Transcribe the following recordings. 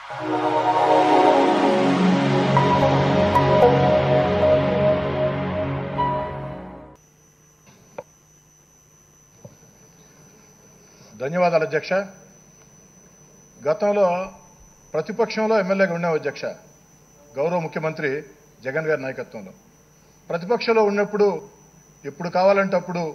ధన్యవాదాలు అధ్యక్ష గతంలో ప్రతిపక్షంలో ఎమ్మెల్యేగా ఉండే అధ్యక్ష గౌరవ ముఖ్యమంత్రి జగన్ గారి నాయకత్వంలో ప్రతిపక్షంలో ఉన్నప్పుడు ఎప్పుడు కావాలంటే అప్పుడు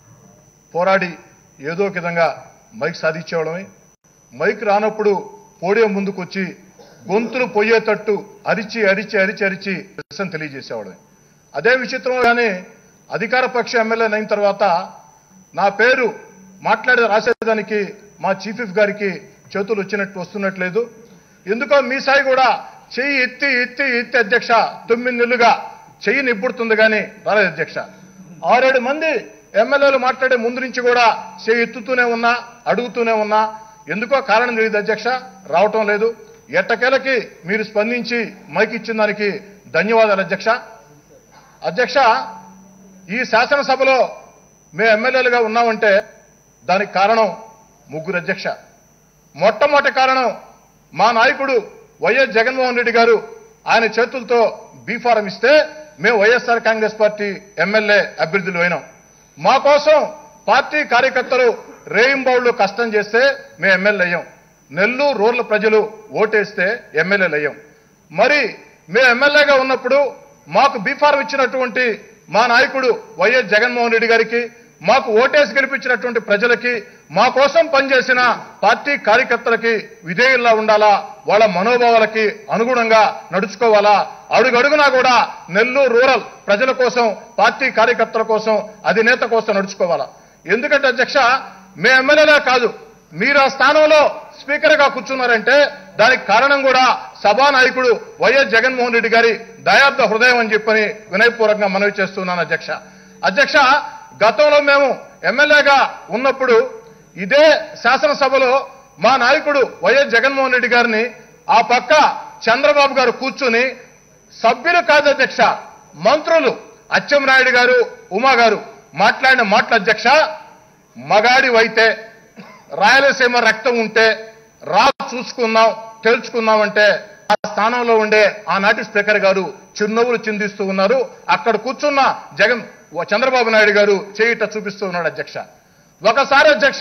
పోరాడి ఏదో ఒక విధంగా మైక్ సాధించేవడమే మైక్ రానప్పుడు పోడియం ముందుకు వచ్చి గొంతులు పొయ్యేటట్టు అరిచి అరిచి అరిచి అరిచి నిరసన తెలియజేసేవాడమే అదే విచిత్రంగానే అధికార పక్ష ఎమ్మెల్యే అయిన తర్వాత నా పేరు మాట్లాడే రాసేదానికి మా చీఫ్ విప్ గారికి చేతులు వచ్చినట్టు వస్తున్నట్లేదు ఎందుకో మీ సాయి కూడా చెయ్యి ఎత్తి ఎత్తి ఎత్తి అధ్యక్ష తొమ్మిది నెలలుగా చెయ్యి నిబ్బుడుతుంది కానీ రాలేదు అధ్యక్ష ఆరేడు మంది ఎమ్మెల్యేలు మాట్లాడే ముందు నుంచి కూడా చెయ్యి ఎత్తుతూనే ఉన్నా అడుగుతూనే ఉన్నా ఎందుకో కారణం తెలియదు అధ్యక్ష రావటం లేదు ఎట్టకేలకి మీరు స్పందించి మైక్ ఇచ్చిన దానికి ధన్యవాదాలు అధ్యక్ష అధ్యక్ష ఈ శాసనసభలో మేము ఎమ్మెల్యేలుగా ఉన్నామంటే దానికి కారణం ముగ్గురు అధ్యక్ష మొట్టమొదటి కారణం మా నాయకుడు వైఎస్ జగన్మోహన్ రెడ్డి గారు ఆయన చేతులతో బీఫారం ఇస్తే మేము వైఎస్ఆర్ కాంగ్రెస్ పార్టీ ఎమ్మెల్యే అభ్యర్థులు అయినాం మా కోసం పార్టీ కార్యకర్తలు రేయింబౌళ్లు కష్టం చేస్తే మేము ఎమ్మెల్యే అయ్యాం నెల్లూరు రూరల్ ప్రజలు ఓటేస్తే ఎమ్మెల్యేలు అయ్యాం మరి మేము ఎమ్మెల్యేగా ఉన్నప్పుడు మాకు బీఫారం ఇచ్చినటువంటి మా నాయకుడు వైఎస్ జగన్మోహన్ రెడ్డి గారికి మాకు ఓటేసి గెలిపించినటువంటి ప్రజలకి మా కోసం పనిచేసిన పార్టీ కార్యకర్తలకి విధేయుల్లా ఉండాలా వాళ్ళ మనోభావాలకి అనుగుణంగా నడుచుకోవాలా అడుగడుగునా కూడా నెల్లూరు రూరల్ ప్రజల కోసం పార్టీ కార్యకర్తల కోసం అధినేత కోసం నడుచుకోవాలా ఎందుకంటే అధ్యక్ష మే ఎమ్మెల్యేలే కాదు మీరు ఆ స్థానంలో స్పీకర్ గా కూర్చున్నారంటే దానికి కారణం కూడా సభానాయకుడు వైఎస్ జగన్మోహన్ రెడ్డి గారి దయార్థ హృదయం అని చెప్పని వినయపూర్వకంగా మనవి చేస్తున్నాను అధ్యక్ష అధ్యక్ష గతంలో మేము ఎమ్మెల్యేగా ఉన్నప్పుడు ఇదే శాసనసభలో మా నాయకుడు వైఎస్ జగన్మోహన్ రెడ్డి గారిని ఆ పక్క చంద్రబాబు గారు కూర్చుని సభ్యులు కాదు అధ్యక్ష మంత్రులు అచ్చెంనాయుడు గారు ఉమా గారు మాట్లాడిన మాటల అధ్యక్ష మగాడివైతే రాయలసీమ రక్తం ఉంటే రా చూసుకుందాం తెలుసుకుందాం అంటే ఆ స్థానంలో ఉండే ఆనాటి స్పీకర్ గారు చిరునవ్వులు చిందిస్తూ ఉన్నారు అక్కడ కూర్చున్న జగన్ చంద్రబాబు నాయుడు గారు చేయిట చూపిస్తూ ఉన్నాడు అధ్యక్ష ఒకసారి అధ్యక్ష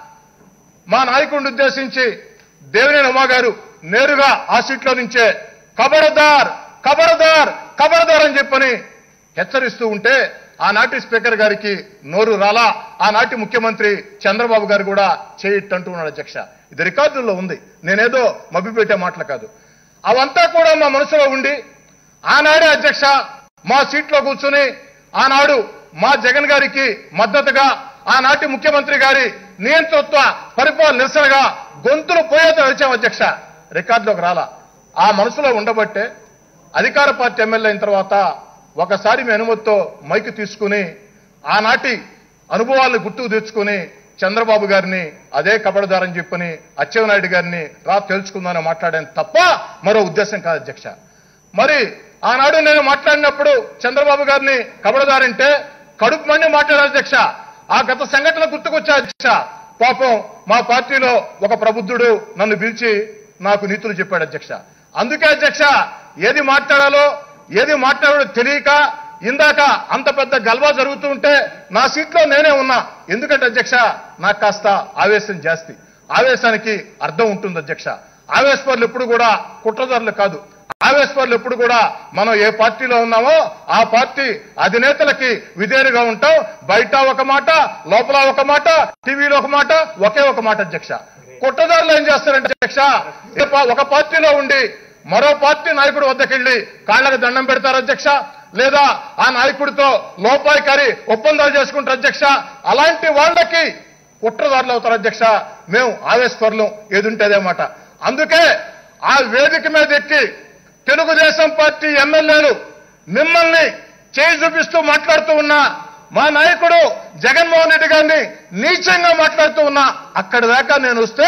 మా నాయకుడిని ఉద్దేశించి దేవినేని ఉమా గారు నేరుగా ఆ సీట్లో నుంచే కబరదార్ కబరదార్ కబరదార్ అని చెప్పని హెచ్చరిస్తూ ఉంటే ఆనాటి స్పీకర్ గారికి నోరు రాలా ఆనాటి ముఖ్యమంత్రి చంద్రబాబు గారు కూడా చేయట్టంటూ ఉన్నాడు అధ్యక్ష ఇది రికార్డుల్లో ఉంది నేనేదో మభ్యపెట్టే మాటలు కాదు అవంతా కూడా మా మనసులో ఉండి ఆనాడే అధ్యక్ష మా సీట్లో కూర్చుని ఆనాడు మా జగన్ గారికి మద్దతుగా ఆనాటి ముఖ్యమంత్రి గారి నియంతృత్వ పరిపాలన నిరసనగా గొంతులు పోయేతో వచ్చాం అధ్యక్ష రికార్డులోకి రాలా ఆ మనసులో ఉండబట్టే అధికార పార్టీ ఎమ్మెల్యే అయిన తర్వాత ఒకసారి మీ అనుమతితో మైక్ తీసుకుని ఆనాటి అనుభవాలను గుర్తుకు తెచ్చుకుని చంద్రబాబు గారిని అదే కబడదారని చెప్పని అచ్చెన్నాయుడు గారిని రా తెలుసుకుందామని మాట్లాడాను తప్ప మరో ఉద్దేశం కాదు అధ్యక్ష మరి ఆనాడు నేను మాట్లాడినప్పుడు చంద్రబాబు గారిని కబడదారంటే కడుపు మండి మాట్లాడారు అధ్యక్ష ఆ గత సంఘటన గుర్తుకొచ్చా అధ్యక్ష పాపం మా పార్టీలో ఒక ప్రబుద్ధుడు నన్ను పిలిచి నాకు నీతులు చెప్పాడు అధ్యక్ష అందుకే అధ్యక్ష ఏది మాట్లాడాలో ఏది మాట్లాడాలో తెలియక ఇందాక అంత పెద్ద గల్వా జరుగుతూ ఉంటే నా సీట్లో నేనే ఉన్నా ఎందుకంటే అధ్యక్ష నాకు కాస్త ఆవేశం జాస్తి ఆవేశానికి అర్థం ఉంటుంది అధ్యక్ష ఆవేశపరులు ఎప్పుడు కూడా కుట్రదారులు కాదు ఆవేశపరులు ఎప్పుడు కూడా మనం ఏ పార్టీలో ఉన్నామో ఆ పార్టీ అధినేతలకి విధేయులుగా ఉంటాం బయట ఒక మాట లోపల ఒక మాట టీవీలో ఒక మాట ఒకే ఒక మాట అధ్యక్ష కుట్రదారులు ఏం చేస్తారంటే అధ్యక్ష ఏ పా- ఒక పార్టీలో ఉండి మరో పార్టీ నాయకుడు వద్దకెళ్లి కాళ్ళకు దండం పెడతారు అధ్యక్ష లేదా ఆ నాయకుడితో లోపాయికారి ఒప్పందాలు చేసుకుంటారు అధ్యక్ష అలాంటి వాళ్ళకి కుట్రదారులు అవుతారు అధ్యక్ష మేము ఆవేశపరులం ఏదుంటే అదే మాట అందుకే ఆ వేదిక మీద ఎక్కి తెలుగుదేశం పార్టీ ఎమ్మెల్యేలు మిమ్మల్ని చేయి చూపిస్తూ మాట్లాడుతూ ఉన్నా మా నాయకుడు జగన్మోహన్ రెడ్డి గారిని నీచంగా మాట్లాడుతూ ఉన్నా అక్కడి దాకా నేను వస్తే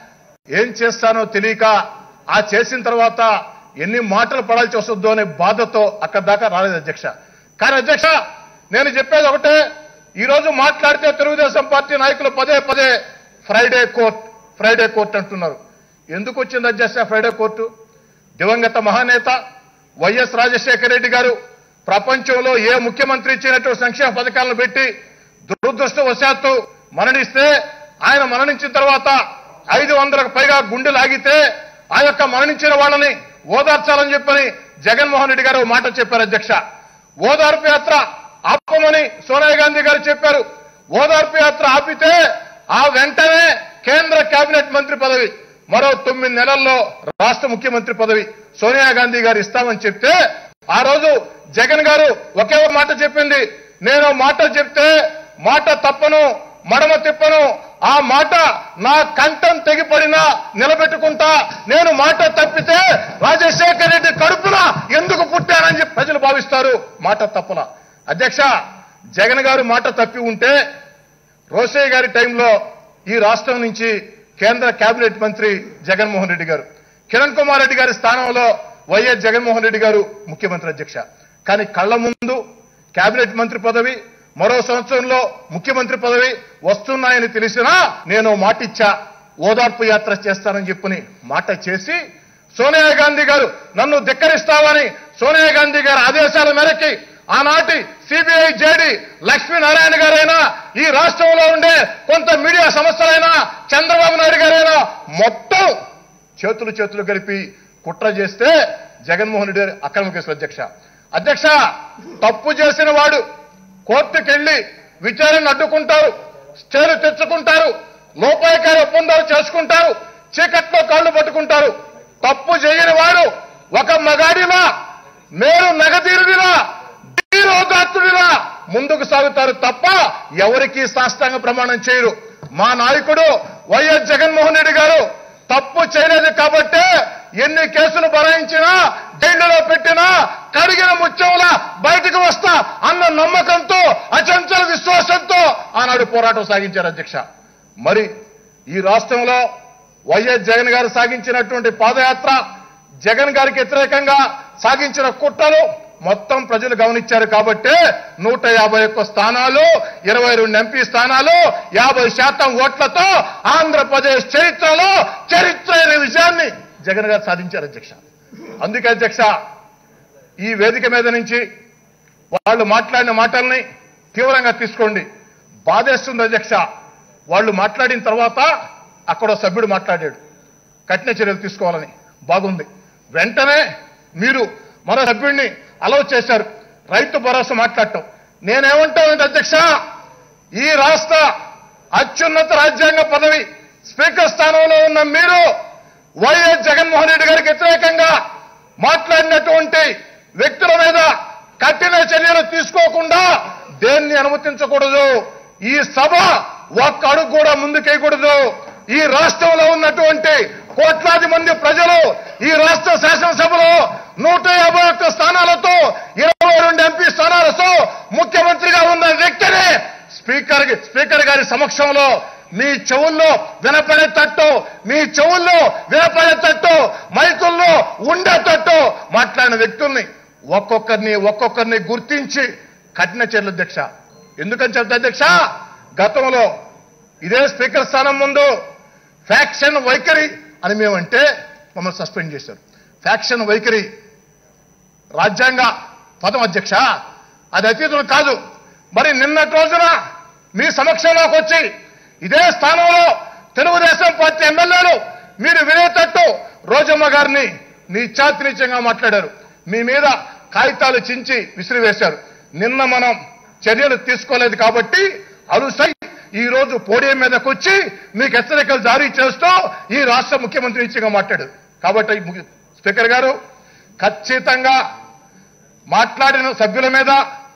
ఏం చేస్తానో తెలియక ఆ చేసిన తర్వాత ఎన్ని మాటలు పడాల్సి వస్తుందో అనే బాధతో అక్కడి దాకా రాలేదు అధ్యక్ష కానీ అధ్యక్ష నేను చెప్పేది ఒకటే ఈ రోజు మాట్లాడితే తెలుగుదేశం పార్టీ నాయకులు పదే పదే ఫ్రైడే కోర్ట్ ఫ్రైడే కోర్ట్ అంటున్నారు ఎందుకు వచ్చింది అధ్యక్ష ఫ్రైడే కోర్టు దివంగత మహానేత వైఎస్ రాజశేఖర రెడ్డి గారు ప్రపంచంలో ఏ ముఖ్యమంత్రి ఇచ్చినట్టు సంక్షేమ పథకాలను పెట్టి దురదృష్టవశాత్తు మరణిస్తే ఆయన మరణించిన తర్వాత ఐదు వందలకు పైగా గుండె లాగితే ఆ యొక్క మరణించిన వాళ్ళని ఓదార్చాలని చెప్పని జగన్మోహన్ రెడ్డి గారు ఓ మాట చెప్పారు అధ్యక్ష ఓదార్పు యాత్ర ఆపమని సోనియా గాంధీ గారు చెప్పారు ఓదార్పు యాత్ర ఆపితే ఆ వెంటనే కేంద్ర కేబినెట్ మంత్రి పదవి మరో తొమ్మిది నెలల్లో రాష్ట్ర ముఖ్యమంత్రి పదవి సోనియా గాంధీ గారు ఇస్తామని చెప్తే ఆ రోజు జగన్ గారు ఒకే ఒక మాట చెప్పింది నేను మాట చెప్తే మాట తప్పను మడమ తిప్పను ఆ మాట నా కంఠం తెగిపడినా నిలబెట్టుకుంటా నేను మాట తప్పితే రాజశేఖర రెడ్డి కడుపున ఎందుకు పుట్టానని చెప్పి ప్రజలు భావిస్తారు మాట తప్పన అధ్యక్ష జగన్ గారు మాట తప్పి ఉంటే రోసయ్య గారి టైంలో ఈ రాష్ట్రం నుంచి కేంద్ర కేబినెట్ మంత్రి జగన్మోహన్ రెడ్డి గారు కిరణ్ కుమార్ రెడ్డి గారి స్థానంలో వైఎస్ జగన్మోహన్ రెడ్డి గారు ముఖ్యమంత్రి అధ్యక్ష కానీ కళ్ళ ముందు కేబినెట్ మంత్రి పదవి మరో సంవత్సరంలో ముఖ్యమంత్రి పదవి వస్తున్నాయని తెలిసినా నేను మాటిచ్చా ఓదార్పు యాత్ర చేస్తానని చెప్పని మాట చేసి సోనియా గాంధీ గారు నన్ను ధిక్కరిస్తావని సోనియా గాంధీ గారి ఆదేశాల మేరకి ఆనాటి సిబిఐ జేడి లక్ష్మీనారాయణ గారైనా ఈ రాష్ట్రంలో ఉండే కొంత మీడియా సంస్థలైనా చంద్రబాబు నాయుడు గారైనా మొత్తం చేతులు చేతులు కలిపి కుట్ర చేస్తే జగన్మోహన్ రెడ్డి గారు అక్రమ కేసులు అధ్యక్ష అధ్యక్ష తప్పు చేసిన వాడు కోర్టుకెళ్లి విచారణ అడ్డుకుంటారు స్టేలు తెచ్చుకుంటారు లోపాయకారి ఒప్పందాలు చేసుకుంటారు చీకట్లో కాళ్ళు పట్టుకుంటారు తప్పు చేయని వాడు ఒక మగాడిలా మేరు నగదీరుడిలా ధీరోదాత్తుడిలా ముందుకు సాగుతారు తప్ప ఎవరికి సాష్టాంగ ప్రమాణం చేయరు మా నాయకుడు వైఎస్ జగన్మోహన్ రెడ్డి గారు తప్పు చేయలేదు కాబట్టే ఎన్ని కేసులు బరాయించినా జైలులో పెట్టినా కడిగిన ముత్యంలా బయటకు వస్తా అన్న నమ్మకంతో అచంచల విశ్వాసంతో ఆనాడు పోరాటం సాగించారు అధ్యక్ష మరి ఈ రాష్ట్రంలో వైఎస్ జగన్ గారు సాగించినటువంటి పాదయాత్ర జగన్ గారికి వ్యతిరేకంగా సాగించిన కుట్రలు మొత్తం ప్రజలు గమనించారు కాబట్టి నూట యాభై ఒక్క స్థానాలు ఇరవై రెండు ఎంపీ స్థానాలు యాభై శాతం ఓట్లతో ఆంధ్రప్రదేశ్ చరిత్రలో చరిత్ర అనే విజయాన్ని జగన్ గారు సాధించారు అధ్యక్ష అందుకే అధ్యక్ష ఈ వేదిక మీద నుంచి వాళ్ళు మాట్లాడిన మాటల్ని తీవ్రంగా తీసుకోండి బాధేస్తుంది అధ్యక్ష వాళ్ళు మాట్లాడిన తర్వాత అక్కడ ఓ సభ్యుడు మాట్లాడాడు కఠిన చర్యలు తీసుకోవాలని బాగుంది వెంటనే మీరు మరో సభ్యుడిని అలౌ చేశారు రైతు భరోసా మాట్లాడటం నేనేమంటానంటే అధ్యక్ష ఈ రాష్ట్ర అత్యున్నత రాజ్యాంగ పదవి స్పీకర్ స్థానంలో ఉన్న మీరు వైఎస్ జగన్మోహన్ రెడ్డి గారికి వ్యతిరేకంగా మాట్లాడినటువంటి వ్యక్తుల మీద కఠిన చర్యలు తీసుకోకుండా దేన్ని అనుమతించకూడదు ఈ సభ ఒక్క అడుగు కూడా ముందుకేయకూడదు ఈ రాష్ట్రంలో ఉన్నటువంటి కోట్లాది మంది ప్రజలు ఈ రాష్ట్ర శాసనసభలో నూట యాభై ఒక్క స్థానాలతో ఇరవై రెండు ఎంపీ స్థానాలతో ముఖ్యమంత్రిగా ఉన్న వ్యక్తిని స్పీకర్ స్పీకర్ గారి సమక్షంలో మీ చెవుల్లో వినపడేటట్టు మీ చెవుల్లో వినపడేటట్టు మైకుల్లో ఉండేటట్టు మాట్లాడిన వ్యక్తుల్ని ఒక్కొక్కరిని ఒక్కొక్కరిని గుర్తించి కఠిన చర్యలు అధ్యక్ష ఎందుకని చెప్తా అధ్యక్ష గతంలో ఇదే స్పీకర్ స్థానం ముందు ఫ్యాక్షన్ వైఖరి అని మేమంటే మమ్మల్ని సస్పెండ్ చేశారు ఫ్యాక్షన్ వైఖరి రాజ్యాంగ పదం అధ్యక్ష అది అతీతం కాదు మరి నిన్నటి రోజున మీ సమక్షంలోకి వచ్చి ఇదే స్థానంలో తెలుగుదేశం పార్టీ ఎమ్మెల్యేలు మీరు వినేటట్టు రోజమ్మ గారిని నీచాతినీచంగా మాట్లాడారు మీ మీద కాగితాలు చించి విసిరివేశారు నిన్న మనం చర్యలు తీసుకోలేదు కాబట్టి అలుసై ఈ రోజు పోడియం మీదకి వచ్చి మీకు హెచ్చరికలు జారీ చేస్తూ ఈ రాష్ట్ర ముఖ్యమంత్రి ఇచ్చిగా మాట్లాడారు కాబట్టి ము- స్పీకర్ గారు ఖచ్చితంగా మాట్లాడిన సభ్యుల మీద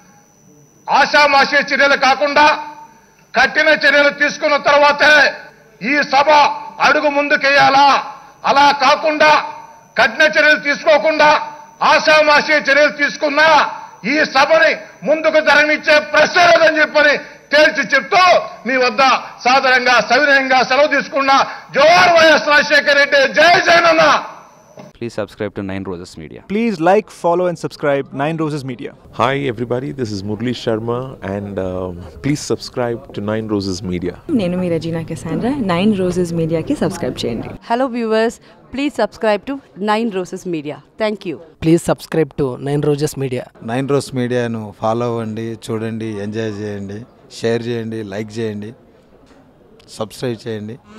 ఆషామాషీ చర్యలు కాకుండా కఠిన చర్యలు తీసుకున్న తర్వాతే ఈ సభ అడుగు ముందుకేయాలా అలా కాకుండా కఠిన చర్యలు తీసుకోకుండా ఆషామాషీ చర్యలు తీసుకున్నా ఈ సభని ముందుకు జరగనిచ్చే ప్రశ్న లేదని చెప్పని తేల్చి చెప్తూ మీ వద్ద సాధారణంగా సవినయంగా సెలవు తీసుకున్న జోహార్ వైఎస్ రాజశేఖర రెడ్డి జై Jagananna Please subscribe to Nine Roses Media. Please like, follow, and subscribe Nine Roses Media. Hi, everybody. This is Murli Sharma, and um, please subscribe to Nine Roses Media. నేను మీ రజీనా కెసాండ్రా నైన్ రోజెస్ మీడియాకి subscribe చేయండి Hello viewers, please subscribe to Nine Roses Media. Thank you. Please subscribe to nine roses media nine roses మీడియాను follow అవ్వండి చూడండి enjoy చేయండి share చేయండి like చేయండి సబ్స్క్రైబ్ చేయండి